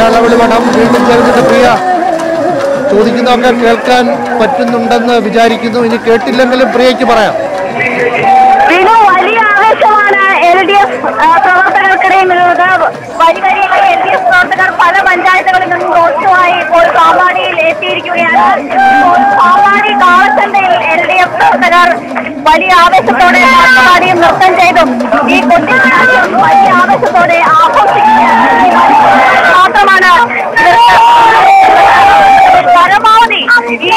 തലവിളി മഠം വീണ്ടും ചേർന്നിട്ട് പ്രിയ ചോദിക്കുന്നതൊക്കെ കേൾക്കാൻ പറ്റുന്നുണ്ടെന്ന് വിചാരിക്കുന്നു ഇനി കേട്ടില്ലെങ്കിലും പ്രിയയ്ക്ക് പറയാം വിനു വലിയ ആവേശമാണ് എൽ ഡി എഫ് പ്രവർത്തകർക്കിടയിലുള്ളത് വരി വരിയായി എൽ ഡി എഫ് പ്രവർത്തകർ പല പഞ്ചായത്തുകളിൽ നിന്നും റോഡുമായി ഇപ്പോൾ പാമ്പാടിയിൽ എത്തിയിരിക്കുകയാണ് ഇപ്പോൾ പാമ്പാടി കാളച്ചന്തയിൽ എൽ ഡി എഫ് പ്രവർത്തകർ വലിയ ആവേശത്തോടെ പാമ്പാടിയും നൃത്തം ചെയ്തും ഈ കൊട്ടിക്കലാശം വലിയ ആവേശത്തോടെ ആഘോഷിക്കുകയാണ് മാത്രമാണ് പരമാവധി ഈ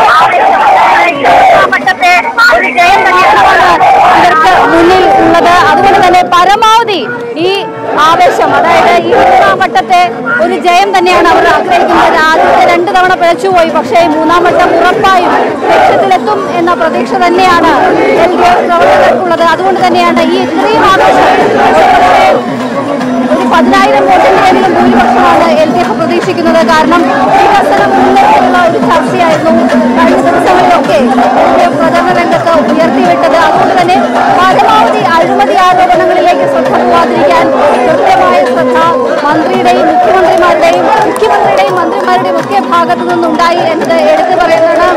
മട്ടത്തെ ഒരു ജയം തന്നെയാണ് ഇവർക്ക് മുന്നിൽ ഉള്ളത് അതുകൊണ്ട് തന്നെ പരമാവധി ഈ ആവേശം അതായത് ഈ മൂന്നാം വട്ടത്തെ ഒരു ജയം തന്നെയാണ് അവർ ആഗ്രഹിക്കുന്നത് ആദ്യത്തെ രണ്ട് തവണ പിഴച്ചുപോയി പക്ഷേ ഈ മൂന്നാം വട്ടം ഉറപ്പായും ലക്ഷ്യത്തിലെത്തും എന്ന പ്രതീക്ഷ തന്നെയാണ് എൽ ഡി എഫ് പ്രവർത്തകർക്കുള്ളത് അതുകൊണ്ട് തന്നെയാണ് ഈ ഇത്രയും ആവേശം ഒരുപക്ഷേ ഒരു പതിനായിരം വോട്ടിന്റെയെങ്കിലും ഭൂരിപക്ഷമാണ് എൽ ഡി എഫ് പ്രതീക്ഷിക്കുന്നത് കാരണം വികസനം മുന്നേറ്റമുള്ള ഒരു ചർച്ചയായിരുന്നു കഴിഞ്ഞ ദിവസങ്ങളിലൊക്കെ എൽ ഡി എഫ് പ്രചരണ രംഗത്ത് ഉയർത്തിവിട്ടത് അതുകൊണ്ട് തന്നെ പരമാവധി അഴിമതി ആരോപണങ്ങളിലേക്ക് ശ്രദ്ധ പോവാതിരിക്കാൻ കൃത്യമായ ശ്രദ്ധ മന്ത്രിയുടെയും മുഖ്യമന്ത്രിമാരുടെയും മുഖ്യമന്ത്രിയുടെയും മന്ത്രിമാരുടെയും ഒക്കെ ഭാഗത്തു നിന്നുണ്ടായി എന്നത് എടുത്തു പറയുന്നതാണ്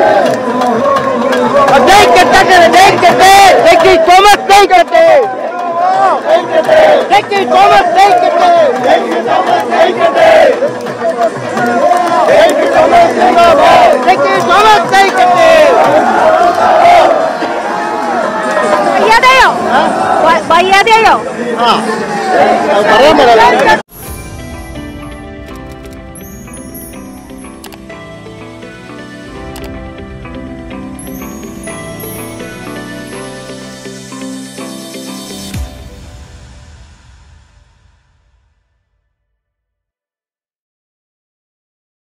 വയ്യാതെയോ വ- വയ്യാതെയോ പറയാൻ പറയാം